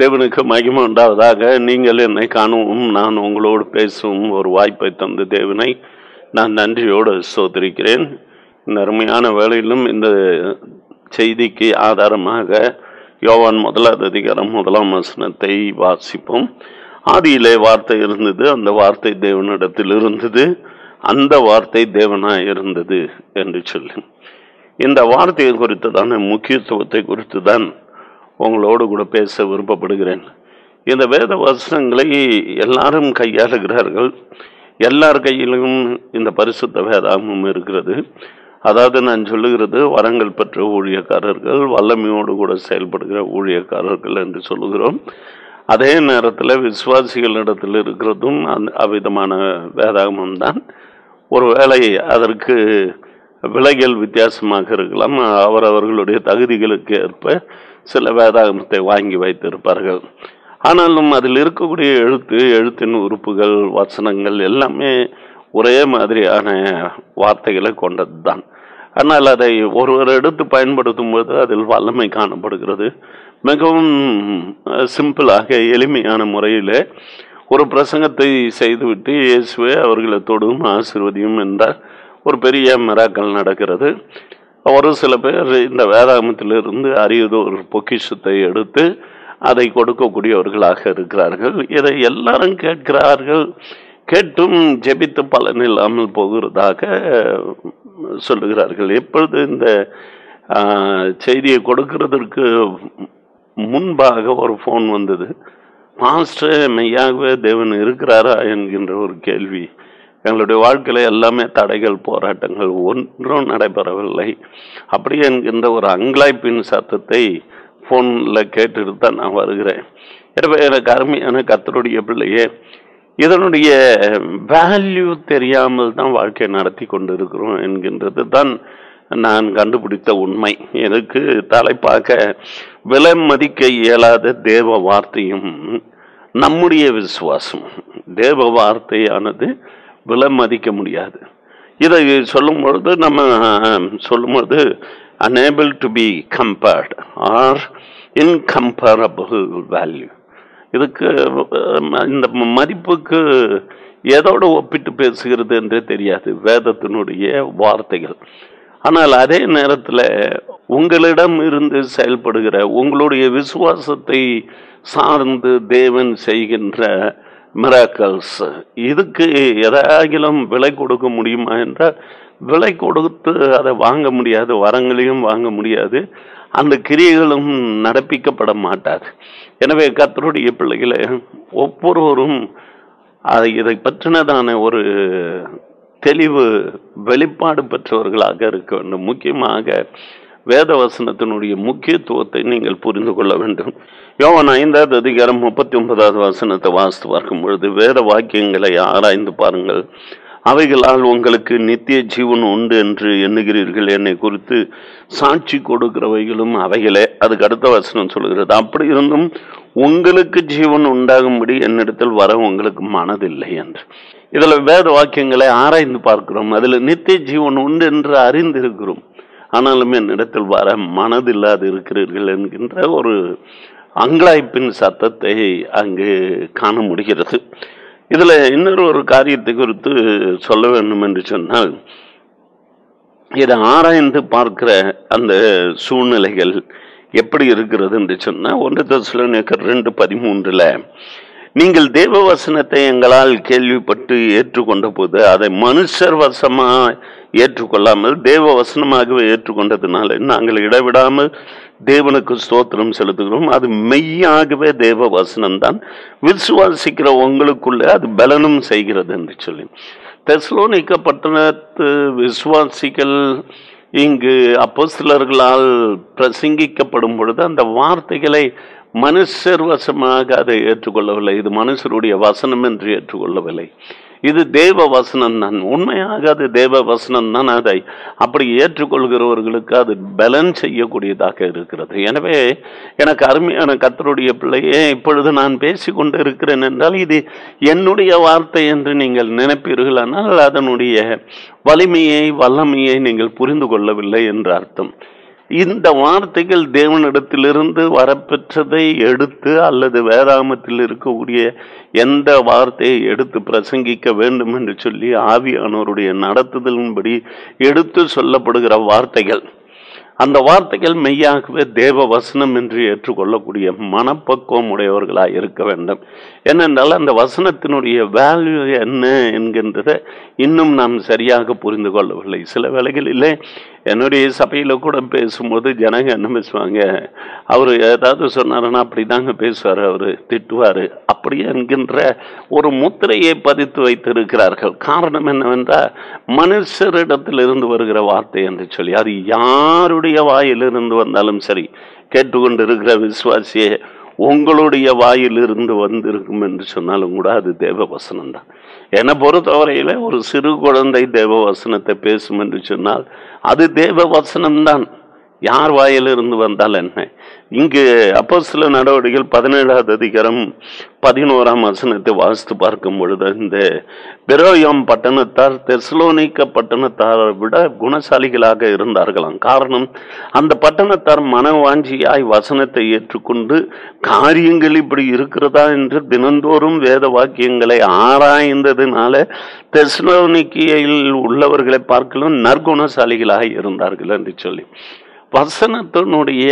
தேவனுக்கு மகிமை உண்டாவதாக நீங்கள் என்னை காணவும் நான் உங்களோடு பேசவும் ஒரு வாய்ப்பை தந்த தேவனை நான் நன்றியோடு சோதரிக்கிறேன் இந்த அருமையான வேளையிலும் இந்த செய்திக்கு ஆதாரமாக யோவான் முதலாவது அதிகாரம் முதலாம் வசனத்தை வாசிப்போம் ஆதியிலே வார்த்தை இருந்தது அந்த வார்த்தை தேவனிடத்தில் இருந்தது அந்த வார்த்தை தேவனாய் இருந்தது என்று சொல்லி இந்த வார்த்தையை குறித்ததான முக்கியத்துவத்தை குறித்து தான் உங்களோடு கூட பேச விருப்பப்படுகிறேன் இந்த வேத வசனங்களை எல்லாரும் கையாளுகிறார்கள் எல்லார் கையிலும் இந்த பரிசுத்த வேதாகமும் இருக்கிறது அதாவது நான் சொல்லுகிறது வரங்கள் பெற்ற ஊழியக்காரர்கள் வல்லமையோடு கூட செயல்படுகிற ஊழியக்காரர்கள் என்று சொல்லுகிறோம் அதே நேரத்தில் விசுவாசிகளிடத்தில் இருக்கிறதும் அந்த அவ்விதமான வேதாகமம் தான் ஒருவேளை அதற்கு விலைகள் வித்தியாசமாக இருக்கலாம் அவரவர்களுடைய தகுதிகளுக்கு ஏற்ப சில வேதாகமத்தை வாங்கி வைத்திருப்பார்கள் ஆனாலும் அதில் இருக்கக்கூடிய எழுத்து எழுத்தின் உறுப்புகள் வசனங்கள் எல்லாமே ஒரே மாதிரியான வார்த்தைகளை கொண்டது தான் ஆனால் அதை ஒருவர் எடுத்து பயன்படுத்தும் போது அதில் வல்லமை காணப்படுகிறது மிகவும் சிம்பிளாக எளிமையான முறையில் ஒரு பிரசங்கத்தை செய்துவிட்டு இயேசுவே அவர்களை தொடும் ஆசிர்வதியும் என்றால் ஒரு பெரிய மிராக்கள் நடக்கிறது ஒரு சில பேர் இந்த வேதாகமத்திலிருந்து அறியதோ ஒரு பொக்கிஷத்தை எடுத்து அதை கொடுக்கக்கூடியவர்களாக இருக்கிறார்கள் இதை எல்லாரும் கேட்கிறார்கள் கேட்டும் ஜெபித்து பலன் இல்லாமல் போகிறதாக சொல்லுகிறார்கள் எப்பொழுது இந்த செய்தியை கொடுக்கிறதற்கு முன்பாக ஒரு ஃபோன் வந்தது மாஸ்டர் மெய்யாகவே தேவன் இருக்கிறாரா என்கின்ற ஒரு கேள்வி எங்களுடைய வாழ்க்கையில் எல்லாமே தடைகள் போராட்டங்கள் ஒன்றும் நடைபெறவில்லை அப்படி என்கின்ற ஒரு அங்கலாய்ப்பின் சத்தத்தை ஃபோனில் கேட்டுட்டு தான் நான் வருகிறேன் எனவே எனக்கு அருமையான கத்தருடைய பிள்ளையே இதனுடைய வேல்யூ தெரியாமல் தான் வாழ்க்கை நடத்தி கொண்டு இருக்கிறோம் என்கின்றது தான் நான் கண்டுபிடித்த உண்மை எனக்கு தலைப்பாக விலை மதிக்க இயலாத தேவ வார்த்தையும் நம்முடைய விசுவாசம் தேவ வார்த்தையானது விலை மதிக்க முடியாது இதை சொல்லும் பொழுது நம்ம சொல்லும் பொழுது unable to be compared or incomparable value இதுக்கு இந்த மதிப்புக்கு எதோடு ஒப்பிட்டு பேசுகிறது என்றே தெரியாது வேதத்தினுடைய வார்த்தைகள் ஆனால் அதே நேரத்தில் உங்களிடம் இருந்து செயல்படுகிற உங்களுடைய விசுவாசத்தை சார்ந்து தேவன் செய்கின்ற மிராக்கல்ஸ் இதுக்கு எதாகிலும் விலை கொடுக்க முடியுமா என்றால் விலை கொடுத்து அதை வாங்க முடியாது வரங்களையும் வாங்க முடியாது அந்த கிரியைகளும் நடப்பிக்கப்பட மாட்டாது எனவே கத்தருடைய பிள்ளைகளை ஒவ்வொருவரும் அதை இதை பற்றினதான ஒரு தெளிவு வெளிப்பாடு பெற்றவர்களாக இருக்க வேண்டும் முக்கியமாக வேத வசனத்தினுடைய முக்கியத்துவத்தை நீங்கள் புரிந்து கொள்ள வேண்டும் யோவன் ஐந்தாவது அதிகாரம் முப்பத்தி ஒன்பதாவது வசனத்தை வாசித்து பார்க்கும் பொழுது வேத வாக்கியங்களை ஆராய்ந்து பாருங்கள் அவைகளால் உங்களுக்கு நித்திய ஜீவன் உண்டு என்று எண்ணுகிறீர்கள் என்னை குறித்து சாட்சி கொடுக்கிறவைகளும் அவைகளே அதுக்கு அடுத்த வசனம் சொல்கிறது அப்படி இருந்தும் உங்களுக்கு ஜீவன் உண்டாகும்படி என்னிடத்தில் வர உங்களுக்கு மனதில்லை என்று இதில் வேத வாக்கியங்களை ஆராய்ந்து பார்க்கிறோம் அதில் நித்திய ஜீவன் உண்டு என்று அறிந்திருக்கிறோம் ஆனாலும் என்னிடத்தில் வர மனதில்லாது இருக்கிறீர்கள் என்கின்ற ஒரு அங்கலாய்ப்பின் சத்தத்தை அங்கு காண முடிகிறது இதில் இன்னொரு ஒரு காரியத்தை குறித்து சொல்ல வேண்டும் என்று சொன்னால் இதை ஆராய்ந்து பார்க்கிற அந்த சூழ்நிலைகள் எப்படி இருக்கிறது என்று சொன்னால் ஒன்று தசுலனுக்கு ரெண்டு பதிமூன்றில் நீங்கள் தேவ வசனத்தை எங்களால் கேள்விப்பட்டு ஏற்றுக்கொண்ட போது அதை மனுஷர் வசமாக ஏற்றுக்கொள்ளாமல் தேவ வசனமாகவே ஏற்றுக்கொண்டதுனால நாங்கள் இடைவிடாமல் தேவனுக்கு ஸ்தோத்திரம் செலுத்துகிறோம் அது மெய்யாகவே தேவ வசனம்தான் விசுவாசிக்கிற உங்களுக்குள்ளே அது பலனும் செய்கிறது என்று சொல்லி தெஸ்லோனிக்க பட்டணத்து விசுவாசிகள் இங்கு அப்போஸ்தலர்களால் பிரசங்கிக்கப்படும் பொழுது அந்த வார்த்தைகளை மனுஷர் வசமாக அதை ஏற்றுக்கொள்ளவில்லை இது மனுஷருடைய வசனம் என்று ஏற்றுக்கொள்ளவில்லை இது தேவ வசனம் தான் உண்மையாக அது தேவ வசனம் தான் அதை அப்படி ஏற்றுக்கொள்கிறவர்களுக்கு அது பலன் செய்யக்கூடியதாக இருக்கிறது எனவே எனக்கு அருமையான கத்தருடைய பிள்ளையே இப்பொழுது நான் பேசிக்கொண்டு இருக்கிறேன் என்றால் இது என்னுடைய வார்த்தை என்று நீங்கள் நினைப்பீர்களானால் அதனுடைய வலிமையை வல்லமையை நீங்கள் புரிந்து கொள்ளவில்லை என்று அர்த்தம் இந்த வார்த்தைகள் தேவனிடத்திலிருந்து வரப்பெற்றதை எடுத்து அல்லது வேதாமத்தில் இருக்கக்கூடிய எந்த வார்த்தையை எடுத்து பிரசங்கிக்க வேண்டும் என்று சொல்லி ஆவியானவருடைய நடத்துதலின்படி எடுத்து சொல்லப்படுகிற வார்த்தைகள் அந்த வார்த்தைகள் மெய்யாகவே தேவ வசனம் என்று ஏற்றுக்கொள்ளக்கூடிய மனப்பக்குவம் உடையவர்களாக இருக்க வேண்டும் ஏனென்றால் அந்த வசனத்தினுடைய வேல்யூ என்ன என்கின்றதை இன்னும் நாம் சரியாக புரிந்து கொள்ளவில்லை சில வேளைகளிலே என்னுடைய சபையில் கூட பேசும்போது ஜனங்க என்ன பேசுவாங்க அவர் ஏதாவது சொன்னாருன்னா அப்படி தாங்க பேசுவார் அவர் திட்டுவார் அப்படி என்கின்ற ஒரு முத்திரையை பதித்து வைத்திருக்கிறார்கள் காரணம் என்னவென்றால் மனுஷரிடத்திலிருந்து வருகிற வார்த்தை என்று சொல்லி அது யாருடைய வாயிலிருந்து வந்தாலும் சரி கேட்டுக்கொண்டிருக்கிற விசுவாசியே உங்களுடைய வாயிலிருந்து வந்திருக்கும் என்று சொன்னாலும் கூட அது தேவ வசனம் தான் என்னை பொறுத்தவரையில ஒரு சிறு குழந்தை தேவ வசனத்தை பேசும் என்று சொன்னால் அது தேவ வசனம்தான் யார் வாயிலிருந்து வந்தால் என்ன இங்கு அப்போ சில நடவடிக்கைகள் பதினேழாவது அதிகாரம் பதினோராம் வசனத்தை வாசித்து பார்க்கும் பொழுது இந்த பெரோயம் பட்டணத்தார் தெஸ்லோனிக்க பட்டணத்தாரை விட குணசாலிகளாக இருந்தார்களாம் காரணம் அந்த பட்டணத்தார் மனவாஞ்சியாய் வசனத்தை ஏற்றுக்கொண்டு காரியங்கள் இப்படி இருக்கிறதா என்று தினந்தோறும் வேத வாக்கியங்களை ஆராய்ந்ததுனால தெஸ்லோனிக்கையில் உள்ளவர்களை பார்க்கலும் நற்குணசாலிகளாக இருந்தார்கள் என்று சொல்லி வசனத்தினுடைய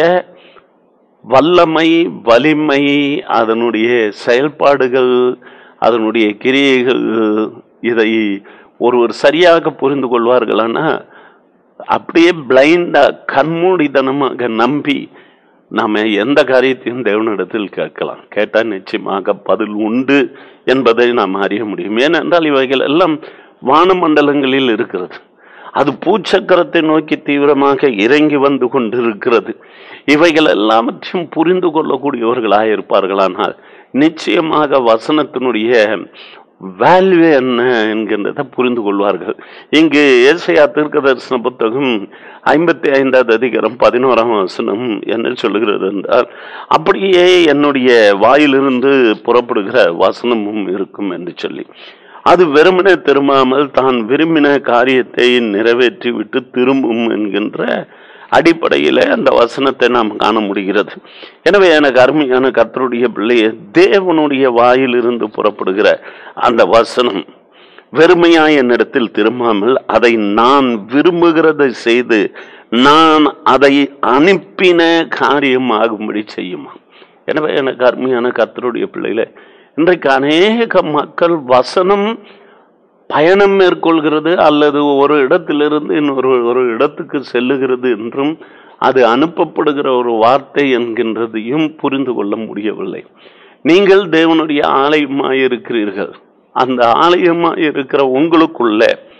வல்லமை வலிமை அதனுடைய செயல்பாடுகள் அதனுடைய கிரியைகள் இதை ஒருவர் சரியாக புரிந்து கொள்வார்களானா அப்படியே பிளைண்டா கண்மூடித்தனமாக நம்பி நாம எந்த காரியத்தையும் தேவனிடத்தில் கேட்கலாம் கேட்டால் நிச்சயமாக பதில் உண்டு என்பதை நாம் அறிய முடியும் ஏனென்றால் இவைகள் எல்லாம் வானமண்டலங்களில் இருக்கிறது அது பூச்சக்கரத்தை நோக்கி தீவிரமாக இறங்கி வந்து கொண்டிருக்கிறது இவைகள் எல்லாவற்றையும் புரிந்து கொள்ளக்கூடியவர்களாக இருப்பார்களானால் நிச்சயமாக வசனத்தினுடைய வேல்யூ என்ன என்கின்றதை புரிந்து கொள்வார்கள் இங்கு ஏசையா தீர்க்க தரிசன புத்தகம் ஐம்பத்தி ஐந்தாவது அதிகாரம் பதினோராம் வசனம் என்ன சொல்லுகிறது என்றால் அப்படியே என்னுடைய வாயிலிருந்து புறப்படுகிற வசனமும் இருக்கும் என்று சொல்லி அது வெறுமனே திரும்பாமல் தான் விரும்பின காரியத்தை நிறைவேற்றி விட்டு திரும்பும் என்கின்ற அடிப்படையில் அந்த வசனத்தை நாம் காண முடிகிறது எனவே எனக்கு அருமையான கர்த்தருடைய பிள்ளையை தேவனுடைய வாயிலிருந்து புறப்படுகிற அந்த வசனம் வெறுமையா என்னிடத்தில் திரும்பாமல் அதை நான் விரும்புகிறதை செய்து நான் அதை அனுப்பின காரியம் ஆகும்படி செய்யுமா எனவே எனக்கு அருமையான கர்த்தருடைய பிள்ளைகளை இன்றைக்கு அநேக மக்கள் வசனம் பயணம் மேற்கொள்கிறது அல்லது ஒரு இடத்திலிருந்து இன்னொரு ஒரு இடத்துக்கு செல்லுகிறது என்றும் அது அனுப்பப்படுகிற ஒரு வார்த்தை என்கின்றதையும் புரிந்து கொள்ள முடியவில்லை நீங்கள் தேவனுடைய ஆலயமாய் இருக்கிறீர்கள் அந்த ஆலயமாய் இருக்கிற உங்களுக்குள்ள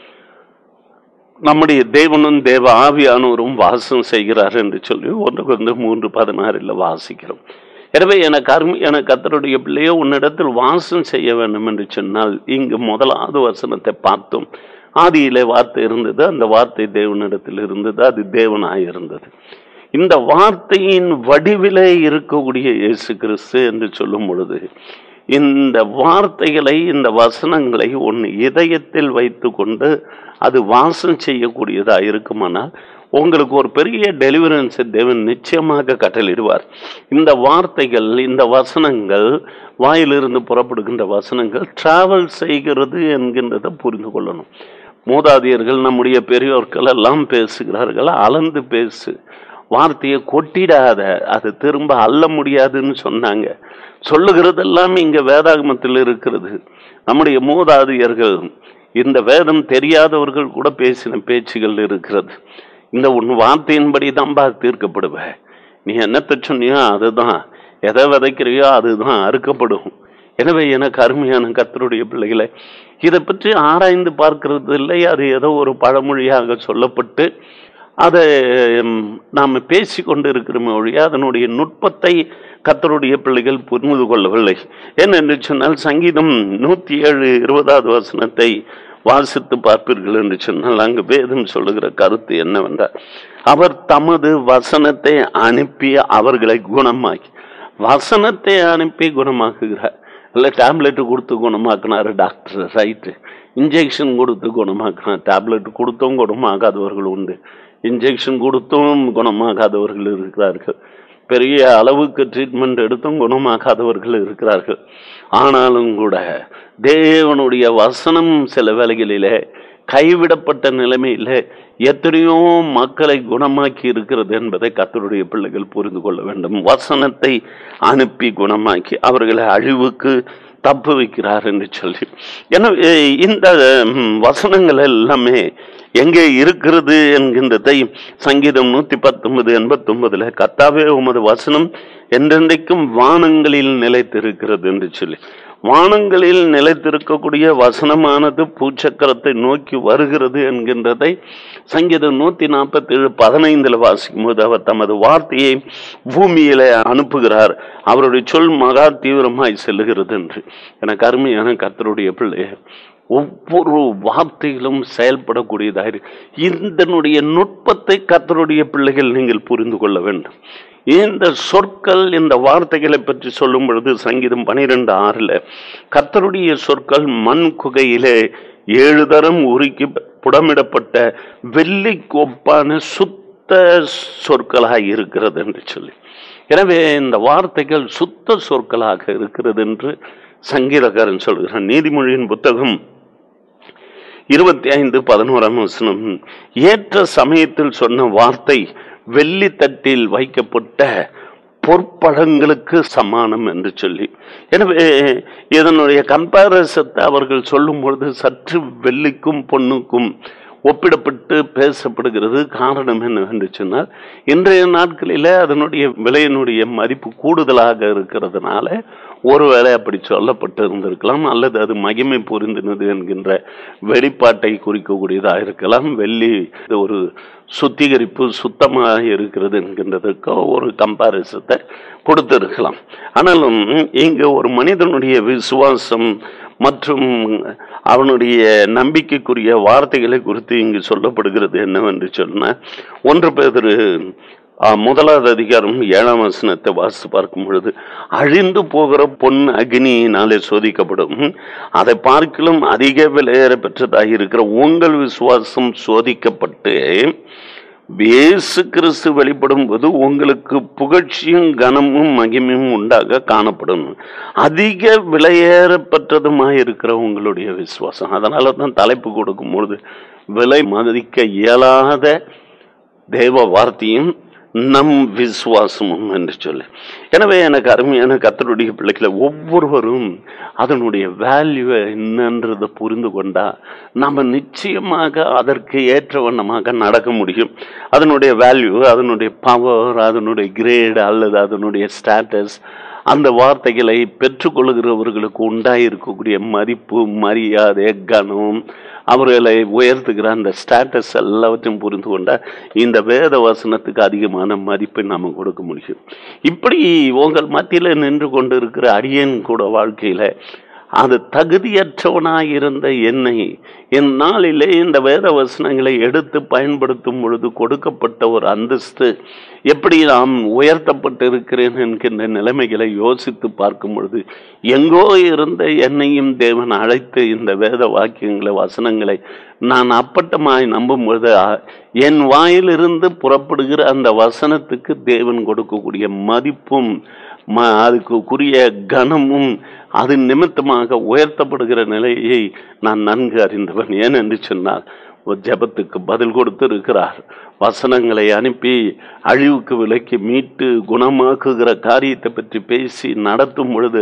நம்முடைய தேவனும் தேவ ஆவியானவரும் வாசம் செய்கிறார் என்று சொல்லி ஒன்றுக்கு வந்து மூன்று பதினாறில் வாசிக்கிறோம் எனவே எனக்கு அருமை எனக்கு கத்தருடைய பிள்ளையோ உன்னிடத்தில் வாசம் செய்ய வேண்டும் என்று சொன்னால் இங்கு முதலாவது வசனத்தை பார்த்தோம் ஆதியிலே வார்த்தை இருந்தது அந்த வார்த்தை தேவனிடத்தில் இருந்தது அது தேவனாய் இருந்தது இந்த வார்த்தையின் வடிவிலே இருக்கக்கூடிய இயேசு கிறிஸ்து என்று சொல்லும் பொழுது இந்த வார்த்தைகளை இந்த வசனங்களை உன் இதயத்தில் வைத்து கொண்டு அது வாசம் செய்யக்கூடியதா இருக்குமானால் உங்களுக்கு ஒரு பெரிய டெலிவரன்ஸ் தேவன் நிச்சயமாக கட்டளிடுவார் இந்த வார்த்தைகள் இந்த வசனங்கள் வாயிலிருந்து புறப்படுகின்ற வசனங்கள் டிராவல் செய்கிறது என்கின்றதை புரிந்து கொள்ளணும் மூதாதையர்கள் நம்முடைய பெரியோர்கள் எல்லாம் பேசுகிறார்கள் அளந்து பேசு வார்த்தையை கொட்டிடாத அது திரும்ப அள்ள முடியாதுன்னு சொன்னாங்க சொல்லுகிறதெல்லாம் இங்க வேதாகமத்தில் இருக்கிறது நம்முடைய மூதாதையர்கள் இந்த வேதம் தெரியாதவர்கள் கூட பேசின பேச்சுகள் இருக்கிறது இந்த உன் வார்த்தையின்படி தான்பா தீர்க்கப்படுவ நீ என்னத்தை சொன்னியோ அதுதான் எதை விதைக்கிறியோ அதுதான் அறுக்கப்படும் எனவே எனக்கு அருமையான கத்தருடைய பிள்ளைகளை இதை பற்றி ஆராய்ந்து பார்க்கறது இல்லை அது ஏதோ ஒரு பழமொழியாக சொல்லப்பட்டு அதை நாம் பேசி கொண்டு இருக்கிறோமே ஒழிய அதனுடைய நுட்பத்தை கத்தருடைய பிள்ளைகள் புரிந்து கொள்ளவில்லை ஏனென்று சொன்னால் சங்கீதம் நூற்றி ஏழு இருபதாவது வசனத்தை வாசித்து பார்ப்பீர்கள் என்று சொன்னால் அங்கு வேதம் சொல்லுகிற கருத்து என்னவென்றால் அவர் தமது வசனத்தை அனுப்பி அவர்களை குணமாக்கி வசனத்தை அனுப்பி குணமாக்குகிறார் இல்லை டேப்லெட்டு கொடுத்து குணமாக்குனாரு டாக்டர் ரைட்டு இன்ஜெக்ஷன் கொடுத்து குணமாக்குனார் டேப்லெட் கொடுத்தும் குணமாகாதவர்கள் உண்டு இன்ஜெக்ஷன் கொடுத்தும் குணமாகாதவர்கள் இருக்கிறார்கள் பெரிய அளவுக்கு ட்ரீட்மெண்ட் எடுத்தும் குணமாகாதவர்கள் இருக்கிறார்கள் ஆனாலும் கூட தேவனுடைய வசனம் சில வேளைகளிலே கைவிடப்பட்ட நிலைமையில எத்தனையோ மக்களை குணமாக்கி இருக்கிறது என்பதை கத்தருடைய பிள்ளைகள் புரிந்து கொள்ள வேண்டும் வசனத்தை அனுப்பி குணமாக்கி அவர்களை அழிவுக்கு தப்பு வைக்கிறார் என்று சொல்லி எனவே இந்த ம், வசனங்கள் எல்லாமே எங்கே இருக்கிறது என்கின்றதை சங்கீதம் நூத்தி பத்தொன்பது எண்பத்தொன்பதுல கத்தாவே உமது வசனம் என்றென்றைக்கும் வானங்களில் நிலைத்திருக்கிறது என்று சொல்லி வானங்களில் நிலைத்திருக்கக்கூடிய வசனமானது பூச்சக்கரத்தை நோக்கி வருகிறது என்கின்றதை சங்கீதம் நூத்தி நாற்பத்தி ஏழு பதினைந்துல வாசிக்கும் போது அவர் தமது வார்த்தையை பூமியில அனுப்புகிறார் அவருடைய சொல் மகா தீவிரமாய் செல்லுகிறது என்று எனக்கு அருமையான கர்த்தருடைய பிள்ளை ஒவ்வொரு வார்த்தையிலும் செயல்படக்கூடியதாக இருக்கு. இதனுடைய நுட்பத்தை கர்த்தருடைய பிள்ளைகள் நீங்கள் புரிந்து கொள்ள வேண்டும் இந்த சொற்கள் இந்த வார்த்தைகளை பற்றி சொல்லும் பொழுது சங்கீதம் பனிரெண்டு ஆறுல கர்த்தருடைய சொற்கள் மண் குகையிலே ஏழு தரம் உருக்கி புடமிடப்பட்ட வெள்ளி கொப்பான சுத்த சொற்களாக இருக்கிறது என்று சொல்லி எனவே இந்த வார்த்தைகள் சுத்த சொற்களாக இருக்கிறது என்று சங்கீதக்காரன் சொல்கிறான் நீதிமொழியின் புத்தகம் இருபத்தி ஐந்து பதினோராம் வசனம் ஏற்ற சமயத்தில் சொன்ன வார்த்தை வெள்ளி தட்டில் வைக்கப்பட்ட பொற்பழங்களுக்கு சமானம் என்று சொல்லி எனவே இதனுடைய கம்பாரிசத்தை அவர்கள் சொல்லும் பொழுது சற்று வெள்ளிக்கும் பொண்ணுக்கும் ஒப்பிடப்பட்டு பேசப்படுகிறது காரணம் என்னவென்று சொன்னால் இன்றைய நாட்களில் அதனுடைய விலையினுடைய மதிப்பு கூடுதலாக இருக்கிறதுனால ஒருவேளை அப்படி சொல்லப்பட்டு இருந்திருக்கலாம் அல்லது அது மகிமை புரிந்தினது என்கின்ற வெளிப்பாட்டை குறிக்கக்கூடியதாக இருக்கலாம் வெள்ளி இது ஒரு சுத்திகரிப்பு சுத்தமாக இருக்கிறது என்கின்றதுக்கு ஒரு கம்பாரிசத்தை கொடுத்திருக்கலாம் ஆனாலும் இங்க ஒரு மனிதனுடைய விசுவாசம் மற்றும் அவனுடைய நம்பிக்கைக்குரிய வார்த்தைகளை குறித்து இங்கு சொல்லப்படுகிறது என்னவென்று சொன்ன ஒன்று பேர் முதலாவது அதிகாரம் ஏழாம் வசனத்தை வாசித்து பார்க்கும் பொழுது அழிந்து போகிற பொன் அக்னியினாலே சோதிக்கப்படும் அதை பார்க்கலும் அதிக விலையேற பெற்றதாக இருக்கிற உங்கள் விசுவாசம் சோதிக்கப்பட்டு இயேசு கிறிஸ்து வெளிப்படும் போது உங்களுக்கு புகழ்ச்சியும் கனமும் மகிமையும் உண்டாக காணப்படும் அதிக விலையேறப்பட்டதுமாக இருக்கிற உங்களுடைய விசுவாசம் அதனால தான் தலைப்பு கொடுக்கும் பொழுது விலை மதிக்க இயலாத தேவ வார்த்தையும் நம் விசுவாசமும் என்று சொல்லி எனவே எனக்கு அருமையான கத்தருடைய பிள்ளைகளை ஒவ்வொருவரும் அதனுடைய வேல்யூவை என்னன்றதை புரிந்து கொண்டா நம்ம நிச்சயமாக அதற்கு ஏற்ற வண்ணமாக நடக்க முடியும் அதனுடைய வேல்யூ அதனுடைய பவர் அதனுடைய கிரேடு அல்லது அதனுடைய ஸ்டேட்டஸ் அந்த வார்த்தைகளை பெற்றுக்கொள்கிறவர்களுக்கு உண்டாயிருக்கக்கூடிய மதிப்பு மரியாதை கனம் அவர்களை உயர்த்துகிற அந்த ஸ்டேட்டஸ் எல்லாவற்றையும் புரிந்து கொண்டா இந்த வேத வசனத்துக்கு அதிகமான மதிப்பை நாம கொடுக்க முடியும் இப்படி உங்கள் மத்தியில் நின்று கொண்டு இருக்கிற அடியன் கூட வாழ்க்கையில அது தகுதியற்றவனாய் இருந்த என்னை என் நாளிலே இந்த வேத வசனங்களை எடுத்து பயன்படுத்தும் பொழுது கொடுக்கப்பட்ட ஒரு அந்தஸ்து எப்படி நாம் உயர்த்தப்பட்டு இருக்கிறேன் என்கின்ற நிலைமைகளை யோசித்து பார்க்கும் பொழுது எங்கோ இருந்த என்னையும் தேவன் அழைத்து இந்த வேத வாக்கியங்களை வசனங்களை நான் அப்பட்டமாய் நம்பும் பொழுது அ- என் வாயிலிருந்து புறப்படுகிற அந்த வசனத்துக்கு தேவன் கொடுக்கக்கூடிய மதிப்பும் ம அதுக்குரிய கனமும் அது நிமித்தமாக உயர்த்தப்படுகிற நிலையை நான் நன்கு அறிந்தவன் ஏன் என்று சொன்னால் ஒரு ஜெபத்துக்கு பதில் கொடுத்து இருக்கிறார் வசனங்களை அனுப்பி அழிவுக்கு விலக்கி மீட்டு குணமாக்குகிற காரியத்தை பற்றி பேசி நடத்தும் பொழுது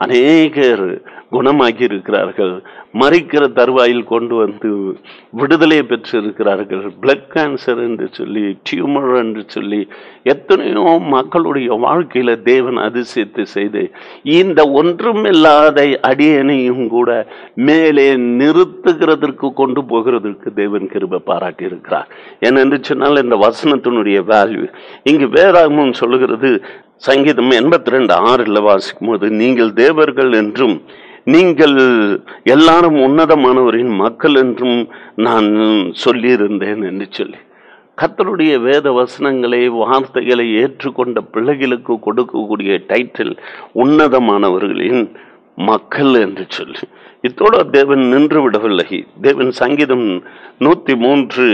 அநேகர் குணமாக்கி இருக்கிறார்கள் மறிக்கிற தருவாயில் கொண்டு வந்து விடுதலை பெற்று இருக்கிறார்கள் பிளட் கேன்சர் என்று சொல்லி டியூமர் என்று சொல்லி எத்தனையோ மக்களுடைய வாழ்க்கையில தேவன் அதிசயத்தை செய்து இந்த ஒன்றுமில்லாத அடியனையும் கூட மேலே நிறுத்துகிறதற்கு கொண்டு போகிறதற்கு தேவன் கிருபை பாராட்டி இருக்கிறார் ஏனென்று சொன்னால் இந்த வசனத்தினுடைய வேல்யூ இங்கு வேதாகமும் சொல்லுகிறது சங்கீதம் எண்பத்தி ரெண்டு ஆறில் வாசிக்கும் போது நீங்கள் தேவர்கள் என்றும் நீங்கள் எல்லாரும் உன்னதமானவரின் மக்கள் என்றும் நான் சொல்லியிருந்தேன் என்று சொல்லி கர்த்தருடைய வேத வசனங்களை வார்த்தைகளை ஏற்றுக்கொண்ட பிள்ளைகளுக்கு கொடுக்கக்கூடிய டைட்டில் உன்னதமானவர்களின் மக்கள் என்று சொல்லி இத்தோட தேவன் நின்று விடவில்லை தேவன் சங்கீதம் நூத்தி மூன்று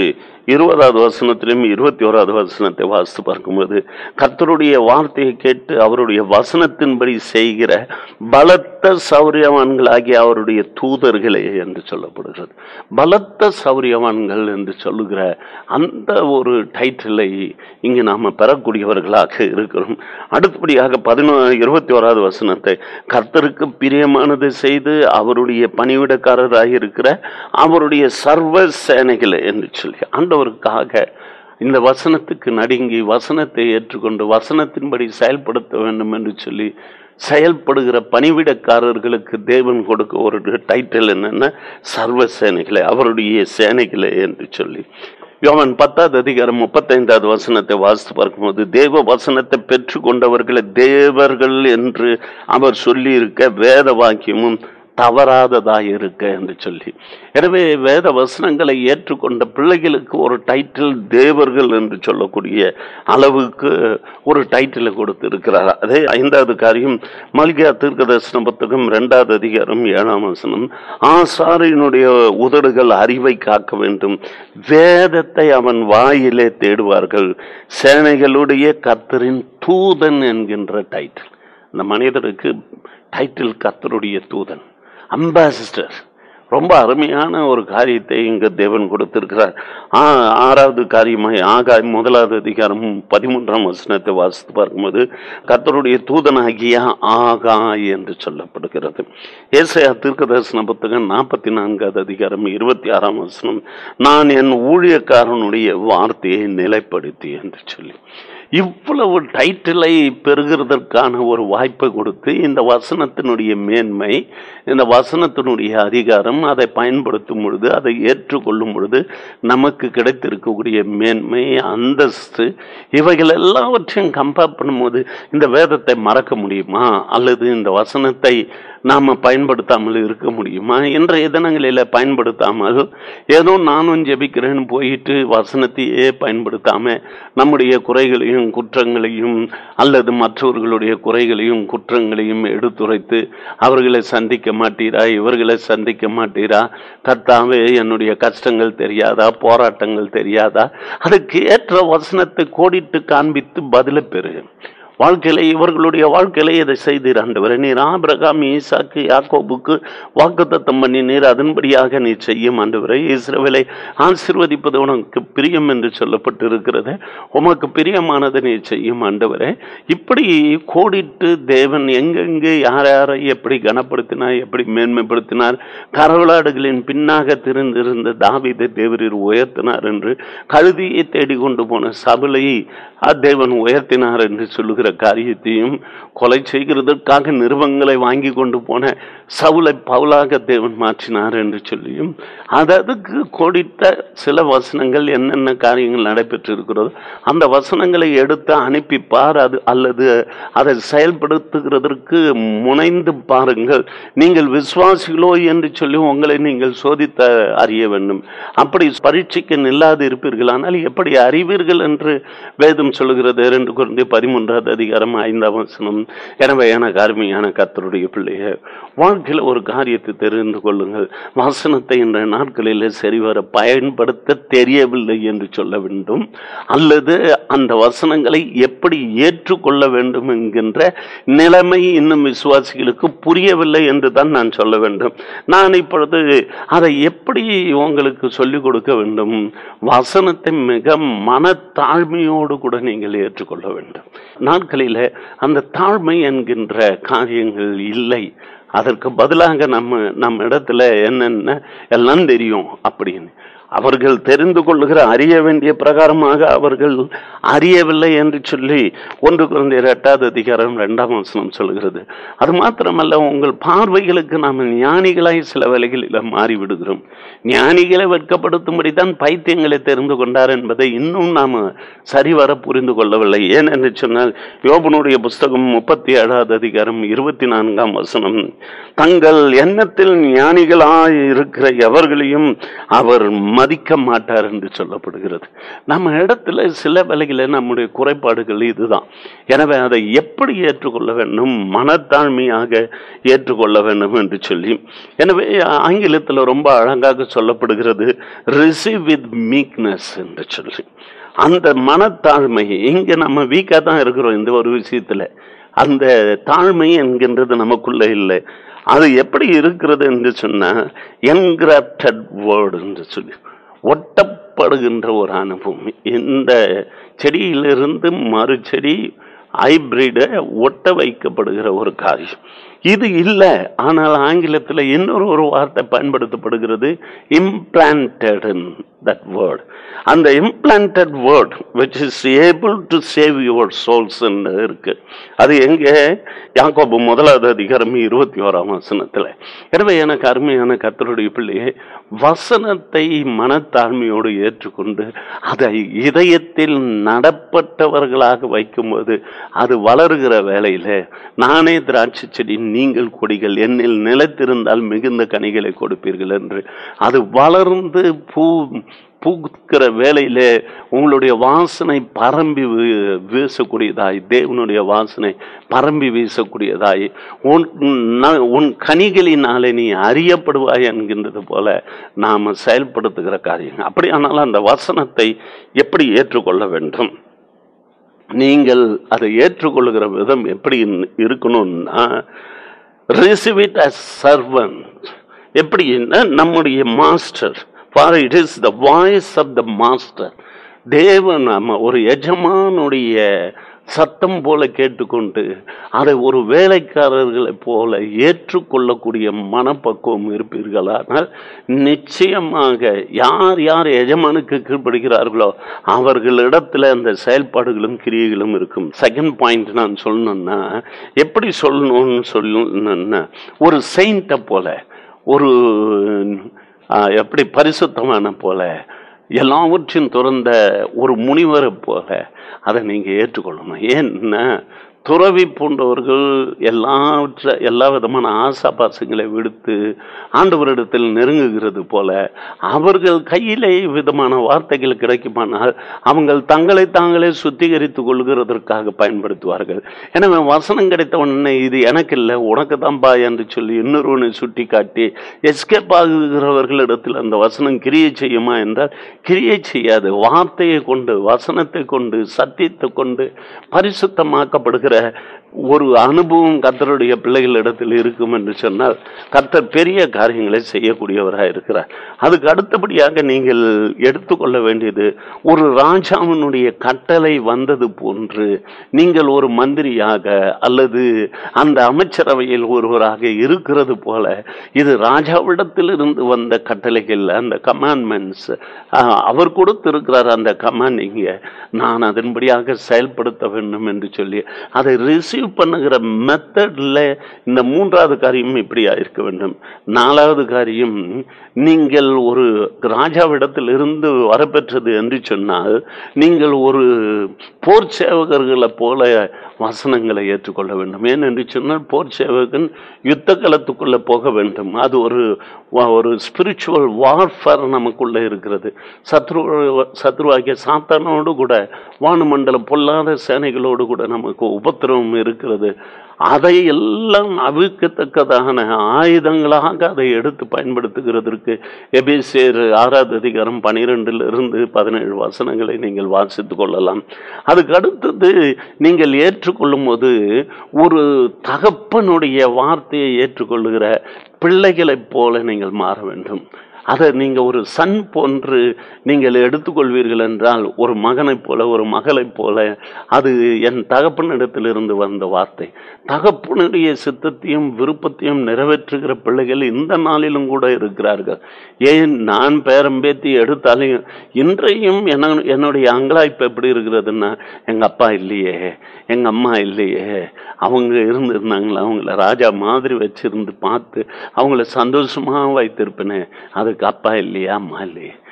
இருபதாவது வசனத்திலும் இருபத்தி ஓராவது வசனத்தை வாசித்து பார்க்கும்போது கர்த்தருடைய வார்த்தையை கேட்டு அவருடைய வசனத்தின்படி செய்கிற பலத்த சௌரியவான்களாகிய அவருடைய தூதர்களே என்று சொல்லப்படுகிறது பலத்த சௌரியவான்கள் என்று சொல்லுகிற அந்த ஒரு டைட்டிலை இங்கு நாம் பெறக்கூடியவர்களாக இருக்கிறோம் அடுத்தபடியாக பதினோ இருபத்தி ஓராவது வசனத்தை கர்த்தருக்கு பிரியமானது செய்து அவருடைய பணிவிடக்காரராக இருக்கிற அவருடைய சர்வ சேனைகளை என்று சொல்லி ஆண்டவருக்காக இந்த வசனத்துக்கு நடுங்கி வசனத்தை ஏற்றுக்கொண்டு வசனத்தின்படி செயல்படுத்த வேண்டும் என்று சொல்லி செயல்படுகிற பணிவிடக்காரர்களுக்கு தேவன் கொடுக்க ஒரு டைட்டில் என்னன்னா சர்வ சேனைகளை அவருடைய சேனைகளை என்று சொல்லி யோவன் பத்தாவது அதிகாரம் முப்பத்தைந்தாவது வசனத்தை வாசித்து பார்க்கும்போது தேவ வசனத்தை பெற்று கொண்டவர்களை தேவர்கள் என்று அவர் சொல்லியிருக்க வேத வாக்கியமும் தவறாததாய் இருக்க என்று சொல்லி எனவே வேத வசனங்களை ஏற்றுக்கொண்ட பிள்ளைகளுக்கு ஒரு டைட்டில் தேவர்கள் என்று சொல்லக்கூடிய அளவுக்கு ஒரு டைட்டிலை கொடுத்து இருக்கிறார் அதே ஐந்தாவது காரியம் மல்கியா தீர்க்கதர்சன புத்தகம் இரண்டாவது அதிகாரம் ஏழாம் வசனம் ஆசாரியனுடைய உதடுகள் அறிவை காக்க வேண்டும் வேதத்தை அவன் வாயிலே தேடுவார்கள் சேனைகளுடைய கர்த்தரின் தூதன் என்கின்ற டைட்டில் இந்த மனிதருக்கு டைட்டில் கர்த்தருடைய தூதன் அம்பாசிஸ்டர் ரொம்ப அருமையான ஒரு காரியத்தை இங்கு தேவன் கொடுத்திருக்கிறார் ஆ ஆறாவது காரியமாய் ஆகாய் முதலாவது அதிகாரம் பதிமூன்றாம் வசனத்தை வாசித்து பார்க்கும்போது கர்த்தருடைய தூதனாகிய ஆகாய் என்று சொல்லப்படுகிறது ஏசையா தீர்க்க தரிசன புத்தகம் நாற்பத்தி நான்காவது அதிகாரம் இருபத்தி ஆறாம் வசனம் நான் என் ஊழியக்காரனுடைய வார்த்தையை நிலைப்படுத்தி என்று சொல்லி இவ்வளவு டைட்டிலை பெறுகிறதற்கான ஒரு வாய்ப்பை கொடுத்து இந்த வசனத்தினுடைய மேன்மை இந்த வசனத்தினுடைய அதிகாரம் அதை பயன்படுத்தும் பொழுது அதை ஏற்றுக்கொள்ளும் பொழுது நமக்கு கிடைத்திருக்கக்கூடிய மேன்மை அந்தஸ்து இவைகள் எல்லாவற்றையும் கம்பேர் பண்ணும்போது இந்த வேதத்தை மறக்க முடியுமா அல்லது இந்த வசனத்தை நாம் பயன்படுத்தாமல் இருக்க முடியுமா இன்றைய தினங்களில் பயன்படுத்தாமல் ஏதோ நானும் ஜெபிக்கிறேன்னு போயிட்டு வசனத்தையே பயன்படுத்தாம நம்முடைய குறைகளையும் குற்றங்களையும் அல்லது மற்றவர்களுடைய குறைகளையும் குற்றங்களையும் எடுத்துரைத்து அவர்களை சந்திக்க மாட்டீரா இவர்களை சந்திக்க மாட்டீரா கர்த்தாவே என்னுடைய கஷ்டங்கள் தெரியாதா போராட்டங்கள் தெரியாதா அதுக்கு ஏற்ற வசனத்தை கோடிட்டு காண்பித்து பதில பெறு வாழ்க்கையில இவர்களுடைய வாழ்க்கையில இதை செய்தீர் ஆண்டவரே நீர் ஆபிரகாம் ஈசாக்கு யாக்கோபுக்கு வாக்குத்தத்தம் பண்ணி நீர் அதன்படியாக நீ செய்யும் ஆண்டவரே இஸ்ரவேலை ஆசீர்வதிப்பது உனக்கு பிரியம் என்று சொல்லப்பட்டிருக்கிறது உமக்கு பிரியமானதை நீ செய்யும் ஆண்டவரே இப்படி கோடிட்டு தேவன் எங்கெங்கே யார் யாரை எப்படி கனப்படுத்தினார் எப்படி மேன்மைப்படுத்தினார் கரவலாடுகளின் பின்னாக திருந்திருந்த தாவீதை தேவரீர் உயர்த்தினார் என்று கழுதியை தேடி கொண்டு போன சபலை தேவன் உயர்த்தினார் என்று சொல்லுகிற காரியத்தையும் கொலை செய்கிறதற்காக நிறுவங்களை வாங்கி கொண்டு போன சவுளை பவுலாக தேவன் மாற்றினார் என்று சொல்லியும் அது அதுக்கு கோடிட்ட சில வசனங்கள் என்னென்ன காரியங்கள் நடைபெற்று இருக்கிறதோ அந்த வசனங்களை எடுத்து அனுப்பிப்பார் அது அல்லது அதை செயல்படுத்துகிறதற்கு முனைந்து பாருங்கள் நீங்கள் விசுவாசிகளோ என்று சொல்லி உங்களை நீங்கள் சோதித்த அறிய வேண்டும் அப்படி பரீட்சைக்கு நில்லாது இருப்பீர்கள் ஆனால் எப்படி அறிவீர்கள் என்று வேதம் சொல்லுகிறது இரண்டு குழந்தை பதிமூன்றாவது அதிகாரம் ஐந்தாம் வசனம் எனவே எனக்கு அருமையான கர்த்தருடைய பிள்ளைய வாழ்க்கையில் ஒரு காரியத்தை தெரிந்து கொள்ளுங்கள் வசனத்தை இந்த நாட்களில் சரிவர பயன்படுத்த தெரியவில்லை என்று சொல்ல வேண்டும் அல்லது அந்த வசனங்களை எப்படி ஏற்றுக்கொள்ள வேண்டும் என்கின்ற நிலைமை இன்னும் விசுவாசிகளுக்கு புரியவில்லை என்று தான் நான் சொல்ல வேண்டும் நான் இப்பொழுது அதை எப்படி உங்களுக்கு சொல்லிக் கொடுக்க வேண்டும் வசனத்தை மிக மனத்தாழ்மையோடு கூட நீங்கள் ஏற்றுக்கொள்ள வேண்டும் நாட்களில் அந்த தாழ்மை என்கின்ற காரியங்கள் இல்லை அதற்கு பதிலாக நம்ம நம்ம இடத்துல என்னென்ன எல்லாம் தெரியும் அப்படின்னு அவர்கள் தெரிந்து கொள்ளுகிற அறிய வேண்டிய பிரகாரமாக அவர்கள் அறியவில்லை என்று சொல்லி ஒன்று குழந்தை எட்டாவது அதிகாரம் இரண்டாம் வசனம் சொல்கிறது அது மாத்திரமல்ல உங்கள் பார்வைகளுக்கு நாம் ஞானிகளாய் சில வேலைகளில் மாறிவிடுகிறோம் ஞானிகளை வெட்கப்படுத்தும்படி தான் பைத்தியங்களை தெரிந்து கொண்டார் என்பதை இன்னும் நாம் சரிவர புரிந்து கொள்ளவில்லை ஏனென்று சொன்னால் யோபனுடைய புஸ்தகம் முப்பத்தி ஏழாவது அதிகாரம் இருபத்தி நான்காம் வசனம் தங்கள் எண்ணத்தில் ஞானிகளாய் இருக்கிற எவர்களையும் அவர் மதிக்க மாட்டார் என்று சொல்லப்படுகிறது நம்ம இடத்துல சில வேளைகளில் நம்முடைய குறைபாடுகள் இதுதான் எனவே அதை எப்படி ஏற்றுக்கொள்ள வேண்டும் மனத்தாழ்மையாக ஏற்றுக்கொள்ள வேண்டும் என்று சொல்லி எனவே ஆங்கிலத்தில் ரொம்ப அழகாக சொல்லப்படுகிறது ரிசீவ் வித் மீக்னஸ் என்று சொல்லி அந்த மனத்தாழ்மை இங்க நம்ம வீக்கா தான் இருக்கிறோம் இந்த ஒரு விஷயத்துல அந்த தாழ்மை என்கின்றது நமக்குள்ள இல்லை அது எப்படி இருக்கிறது என்று சொன்னா என்கிராப்டட் வேர்டு என்று சொல்லி ஒட்டப்படுகின்ற ஒரு அனுபவம் இந்த செடியிலிருந்து மறு செடி ஹைபிரிட ஒட்ட வைக்கப்படுகிற ஒரு காரியம் இது இல்லை ஆனால் ஆங்கிலத்தில் இன்னொரு ஒரு வார்த்தை பயன்படுத்தப்படுகிறது இம்ப்ளான்டட் தட் வேர்ட் அந்த implanted word which is able to save your souls இருக்கு அது எங்கே யாக்கோபு முதலாவது அதிகாரம் இருபத்தி ஓராம் வசனத்தில் எனவே எனக்கு அருமையான கத்தருடைய பிள்ளையே வசனத்தை மனத்தாழ்மையோடு ஏற்றுக்கொண்டு அதை இதயத்தில் நடப்பட்டவர்களாக வைக்கும்போது அது வளருகிற வேலையில் நானே திராட்சை செடி நீங்கள் கொடிகள் என்னில் நிலைத்திருந்தால் மிகுந்த கனிகளை கொடுப்பீர்கள் என்று அது வளர்ந்து பூ பூக்கிற வேலையில உங்களுடைய வாசனை பரம்பி வீ- வீசக்கூடியதாய் தேவனுடைய வாசனை பரம்பி வீசக்கூடியதாய் உன் ந- உன் கனிகளினாலே நீ அறியப்படுவாய் என்கின்றது போல நாம செயல்படுத்துகிற காரியம் அப்படியானால் அந்த வசனத்தை எப்படி ஏற்றுக்கொள்ள வேண்டும் நீங்கள் அதை ஏற்றுக்கொள்ளுகிற விதம் எப்படி இருக்கணும்னா ரிசீவ் இட் அஸ் சர்வன்ட் எப்படின்னா நம்முடைய master for it is the voice of the master தேவன் நம்ம ஒரு எஜமானுடைய சத்தம் போல கேட்டுக்கொண்டு அதை ஒரு வேலைக்காரர்களைப் போல ஏற்றுக்கொள்ளக்கூடிய மனப்பக்குவம் இருப்பீர்களானால் நிச்சயமாக யார் யார் எஜமானுக்கு கீழ்ப்படுகிறார்களோ அவர்களிடத்துல அந்த செயல்பாடுகளும் கிரியைகளும் இருக்கும் செகண்ட் பாயிண்ட் நான் சொல்லணும்னா எப்படி சொல்லணும்னு சொல்லணும்னா ஒரு செயின்ட்டை போல ஒரு ஆ, எப்படி பரிசுத்தமான போல எல்லாவற்றையும் துறந்த ஒரு முனிவரை போல அதை நீங்கள் ஏற்றுக்கொள்ளணும் ஏன்னா துறவி போன்றவர்கள் எல்லாவற்ற எல்லா விதமான ஆசாபாசங்களை விடுத்து ஆண்டவரிடத்தில் நெருங்குகிறது போல அவர்கள் கையிலே விதமான வார்த்தைகள் கிடைக்குமானால் அவங்கள் தங்களை தாங்களே சுத்திகரித்துக் கொள்கிறதற்காக பயன்படுத்துவார்கள் எனவே வசனம் கிடைத்த உடனே இது எனக்கு இல்லை உனக்கு தான்பா என்று சொல்லி இன்னொருவனை சுட்டி காட்டி எஸ்கேப் ஆகுகிறவர்களிடத்தில் அந்த வசனம் கிரியை செய்யுமா என்றால் கிரியை செய்யாது வார்த்தையை கொண்டு வசனத்தை கொண்டு சத்தியத்தை கொண்டு பரிசுத்தமாக்கப்படுகிற ஒரு அனுபவம் கர்த்தருடைய பிள்ளைகளிடத்தில் இருக்கும் என்று சொன்னால் கர்த்தர் பெரிய காரியங்களை செய்யக்கூடியவராக இருக்கிறார் அதுக்கு அடுத்தபடியாக நீங்கள் எடுத்துக்கொள்ள வேண்டியது ஒரு ராஜாவினுடைய கட்டளை வந்தது போன்று நீங்கள் ஒரு மந்திரியாக அல்லது அந்த அமைச்சரவையில் ஒருவராக இருக்கிறது போல இது ராஜாவிடத்திலிருந்து வந்த கட்டளைகள் அந்த கமாண்ட்மெண்ட்ஸ் அவர் கொடுத்திருக்கிறார் அந்த கமாண்டிங்க நான் அதன்படியாக செயல்படுத்த வேண்டும் என்று சொல்லி அதை ரிசீவ் பண்ணுகிற மெத்தடில் இந்த மூன்றாவது காரியம் இப்படியா இருக்க வேண்டும் நாலாவது காரியம் நீங்கள் ஒரு ராஜாவிடத்தில் இருந்து வரப்பெற்றது என்று சொன்னால் நீங்கள் ஒரு போர் சேவகர்களை போல வசனங்களை ஏற்றுக்கொள்ள வேண்டும் ஏனென்று சொன்னால் போர் சேவகன் யுத்த களத்துக்குள்ள போக வேண்டும் அது ஒரு வ- ஒரு ஸ்பிரிச்சுவல் வார்ஃபேர் நமக்குள்ள இருக்கிறது சத்ரு சத்ருவாகிய சாத்தானோடு கூட வானுமண்டல பொல்லாத சேனைகளோடு கூட நமக்கு உபத்திரவம் இருக்கிறது அதை எல்லாம் அவிழ்க்கத்தக்கதான ஆயுதங்களாக அதை எடுத்து பயன்படுத்துகிறதற்கு எபேசியர் ஆறாவது அதிகாரம் பனிரெண்டில் இருந்து பதினேழு வசனங்களை நீங்கள் வாசித்துக் கொள்ளலாம் அதுக்கு அடுத்தது நீங்கள் ஏற்றுக்கொள்ளும் போது ஒரு தகப்பனுடைய வார்த்தையை ஏற்றுக்கொள்ளுகிற பிள்ளைகளைப் போல நீங்கள் மாற வேண்டும் அதை நீங்கள் ஒரு சன் போன்று நீங்கள் எடுத்துக்கொள்வீர்கள் என்றால் ஒரு மகனைப் போல ஒரு மகளைப் போல அது என் தகப்பனிடத்திலிருந்து வந்த வார்த்தை தகப்பனுடைய சித்தத்தையும் விருப்பத்தையும் நிறைவேற்றுகிற பிள்ளைகள் இந்த நாளிலும் கூட இருக்கிறார்கள் ஏன் நான் பேரம்பேத்தி எடுத்தாலும் இன்றையும் என்ன என்னுடைய அங்கலாய்ப்பு எப்படி இருக்கிறதுன்னா எங்கள் அப்பா இல்லையே எங்கள் அம்மா இல்லையே அவங்க இருந்திருந்தாங்களா அவங்கள ராஜா மாதிரி வச்சிருந்து பார்த்து அவங்கள சந்தோஷமாக வைத்திருப்பேனே அதுக்கு அப்பா இல்லையா அம்மா இல்லையே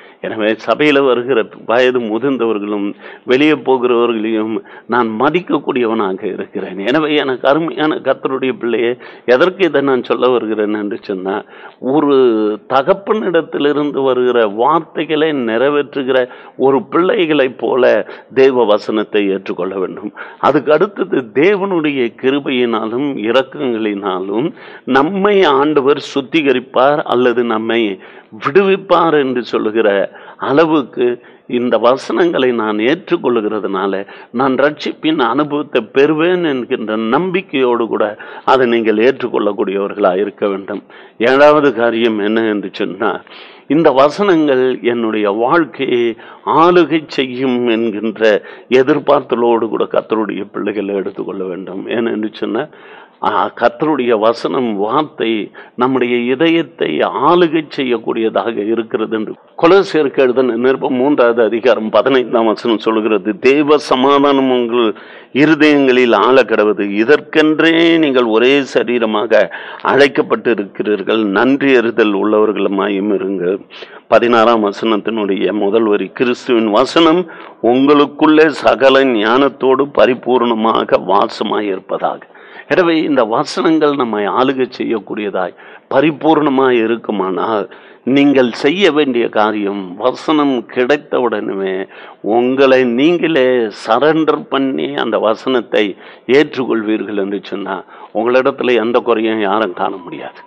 எனவே சபையில் வருகிற வயது முதிர்ந்தவர்களும் வெளியே போகிறவர்களையும் நான் மதிக்கக்கூடியவனாக இருக்கிறேன் எனவே எனக்கு அருமையான கர்த்தருடைய பிள்ளையே எதற்கு இதை நான் சொல்ல வருகிறேன் என்று சொன்னால் ஒரு தகப்பனிடத்திலிருந்து வருகிற வார்த்தைகளை நிறைவேற்றுகிற ஒரு பிள்ளைகளைப் போல தேவ வசனத்தை ஏற்றுக்கொள்ள வேண்டும் அதுக்கு அடுத்தது தேவனுடைய கிருபையினாலும் இரக்கங்களினாலும் நம்மை ஆண்டவர் சுத்திகரிப்பார் அல்லது நம்மை விடுவிப்பார் என்று சொல்லுகிற அளவுக்கு இந்த வசனங்களை நான் ஏற்றுக்கொள்கிறதுனால நான் ரட்சிப்பின் அனுபவத்தை பெறுவேன் என்கின்ற நம்பிக்கையோடு கூட அதை நீங்கள் ஏற்றுக்கொள்ளக்கூடியவர்களாக இருக்க வேண்டும் ஏழாவது காரியம் என்ன என்று சொன்னால் இந்த வசனங்கள் என்னுடைய வாழ்க்கையை ஆளுகை செய்யும் என்கின்ற எதிர்பார்த்தலோடு கூட கத்தருடைய பிள்ளைகளை எடுத்துக்கொள்ள வேண்டும் ஏனென்று சொன்ன கத்தருடைய வசனம் வார்த்தை நம்முடைய இதயத்தை ஆளுகை செய்யக்கூடியதாக இருக்கிறது என்று கொலசேர்க்கு எழுதின நிருபம் மூன்றாவது அதிகாரம் பதினைந்தாம் வசனம் சொல்கிறது தேவ சமாதானம் உங்கள் இருதயங்களில் ஆள கிடவது இதற்கென்றே நீங்கள் ஒரே சரீரமாக அழைக்கப்பட்டு இருக்கிறீர்கள் நன்றி அறிதல் உள்ளவர்களுமாயும் இருங்கள் பதினாறாம் வசனத்தினுடைய முதல் வரி கிறிஸ்துவின் வசனம் உங்களுக்குள்ளே சகல ஞானத்தோடு பரிபூர்ணமாக வாசமாய் இருப்பதாக எனவே இந்த வசனங்கள் நம்மை ஆளுகை செய்யக்கூடியதாய் பரிபூர்ணமாய் இருக்குமானால் நீங்கள் செய்ய வேண்டிய காரியம் வசனம் கிடைத்த உடனே உங்களை நீங்களே சரண்டர் பண்ணி அந்த வசனத்தை ஏற்றுக்கொள்வீர்கள் என்று சொன்னால் உங்களிடத்துல எந்த குறையும் யாரும் காண முடியாது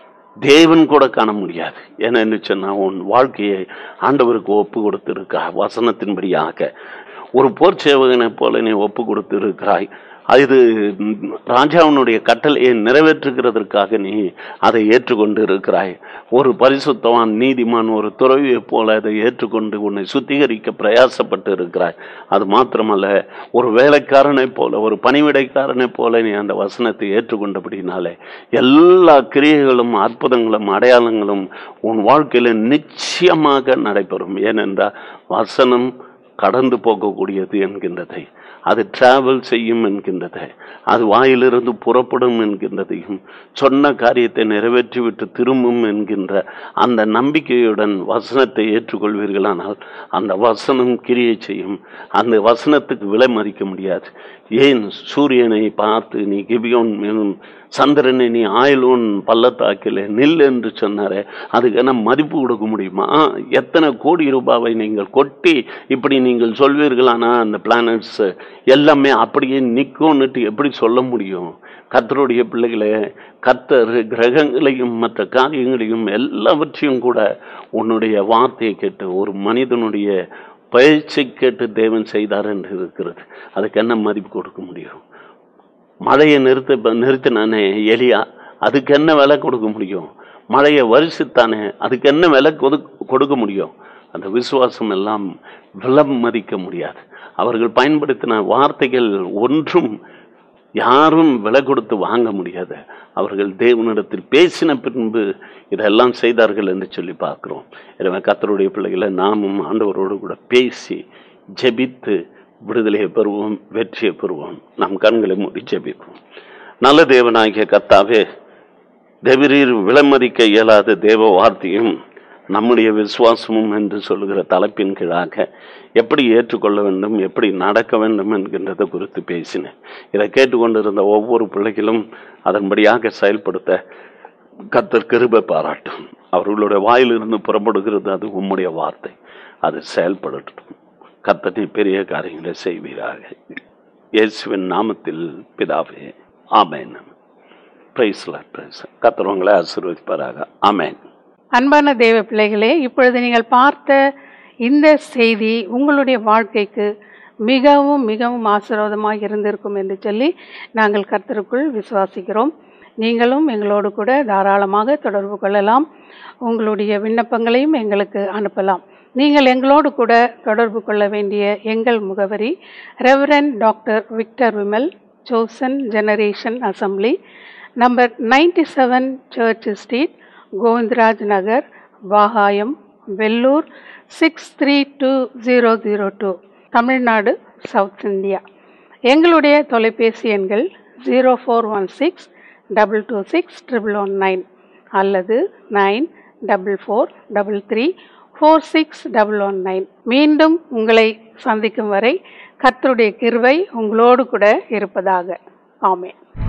தேவன் கூட காண முடியாது ஏன்னு சொன்னால் உன் வாழ்க்கையை ஆண்டவருக்கு ஒப்பு கொடுத்திருக்கா வசனத்தின்படியாக ஒரு போர் சேவகனை போல நீ ஒப்பு கொடுத்திருக்கிறாய் இது ராஜாவினுடைய கட்டளையை நிறைவேற்றுகிறதற்காக நீ அதை ஏற்றுக்கொண்டு இருக்கிறாய் ஒரு பரிசுத்தவான் நீதிமான் ஒரு துறவியை போல அதை ஏற்றுக்கொண்டு உன்னை சுத்திகரிக்க பிரயாசப்பட்டு இருக்கிறாய் அது மாத்திரமல்ல ஒரு வேலைக்காரனை போல ஒரு பணிவிடைக்காரனை போல நீ அந்த வசனத்தை ஏற்றுக்கொண்டபடினாலே எல்லா கிரியைகளும் அற்புதங்களும் அடையாளங்களும் உன் வாழ்க்கையில நிச்சயமாக நடைபெறும் ஏனென்றால் வசனம் கடந்து போகக்கூடியது என்கின்றதை அது டிராவல் செய்யும் என்கின்றதை அது வாயிலிருந்து புறப்படும் என்கின்றதையும் சொன்ன காரியத்தை நிறைவேற்றிவிட்டு திரும்பும் என்கின்ற அந்த நம்பிக்கையுடன் வசனத்தை ஏற்றுக்கொள்வீர்களானால் அந்த வசனம் கிரியை செய்யும் அந்த வசனத்துக்கு விலை மதிக்க முடியாது ஏன் சூரியனை பார்த்து நீ கிபியோன் மேலும் சந்திரனை நீ ஆயிலோன் பள்ளத்தாக்கில் நில் என்று சொன்னாரே அதுக்கு என்ன மதிப்பு கொடுக்க முடியுமா எத்தனை கோடி ரூபாவை நீங்கள் கொட்டி இப்படி நீங்கள் சொல்வீர்களானா அந்த பிளானட்ஸ் எல்லாமே அப்படியே நிற்கும்னுட்டு எப்படி சொல்ல முடியும் கத்தருடைய பிள்ளைகளை கத்தர் கிரகங்களையும் மற்ற காரியங்களையும் எல்லாவற்றையும் கூட உன்னுடைய வார்த்தையை கேட்டு ஒரு மனிதனுடைய பயிற்சி கேட்டு தேவன் செய்தார் என்று இருக்கிறது அதுக்கு என்ன மதிப்பு கொடுக்க முடியும் மழையை நிறுத்த நிறுத்தினானே எலியா அதுக்கு என்ன விலை கொடுக்க முடியும் மழையை வரிசித்தானே அதுக்கு என்ன விலை கொடு கொடுக்க முடியும் அந்த விசுவாசம் எல்லாம் விலம் மதிக்க முடியாது அவர்கள் பயன்படுத்தின வார்த்தைகள் ஒன்றும் யாரும் விலை கொடுத்து வாங்க முடியாது அவர்கள் தேவனிடத்தில் பேசின பின்பு இதெல்லாம் செய்தார்கள் என்று சொல்லி பார்க்கிறோம் எனவே கத்தருடைய பிள்ளைகளை நாமும் ஆண்டவரோடு கூட பேசி ஜெபித்து விடுதலையை பெறுவோம் வெற்றியை பெறுவோம் நம் கண்களை மூடி ஜெபிப்போம் நல்ல தேவனாகிய கத்தாவே தேவரீர் விலமதிக்க இயலாத தேவ வார்த்தையும் நம்முடைய விசுவாசமும் என்று சொல்லுகிற தலைப்பின் கீழாக எப்படி ஏற்றுக்கொள்ள வேண்டும் எப்படி நடக்க வேண்டும் என்கின்றதை குறித்து பேசினேன் இதை கேட்டுக்கொண்டிருந்த ஒவ்வொரு பிள்ளைகளும் அதன்படியாக செயல்படுத்த கத்தர் கிருபை பாராட்டும் அவர்களுடைய வாயிலிருந்து புறப்படுகிறது அது உம்முடைய வார்த்தை அது செயல்படட்டும் கத்தனை பெரிய காரியங்களை செய்வீராக இயேசுவின் நாமத்தில் பிதாவே ஆமேன் பிரைஸ்ல பிரைஸ் கத்தர் ஆசீர்வதிப்பாராக ஆமேன் அன்பான தேவ பிள்ளைகளே இப்பொழுது நீங்கள் பார்த்த இந்த செய்தி உங்களுடைய வாழ்க்கைக்கு மிகவும் மிகவும் ஆசீர்வாதமாக இருந்திருக்கும் என்று சொல்லி நாங்கள் கர்த்தருக்குள் விசுவாசிக்கிறோம் நீங்களும் எங்களோடு கூட தாராளமாக தொடர்பு கொள்ளலாம் உங்களுடைய விண்ணப்பங்களையும் எங்களுக்கு அனுப்பலாம் நீங்கள் எங்களோடு கூட தொடர்பு கொள்ள வேண்டிய எங்கள் முகவரி reverend doctor Victor Vimal ஜோசன் generation assembly number ninety seven church street Govindaraj நகர் வாகாயம் Vellur six three two zero zero two Tamil Nadu south India எங்களுடைய தொலைபேசி எண்கள் zero four one six double two six triple one nine அல்லது nine double four double three four six double one nine மீண்டும் உங்களை சந்திக்கும் வரை கர்த்தருடைய கிருபை உங்களோடு கூட இருப்பதாக ஆமென்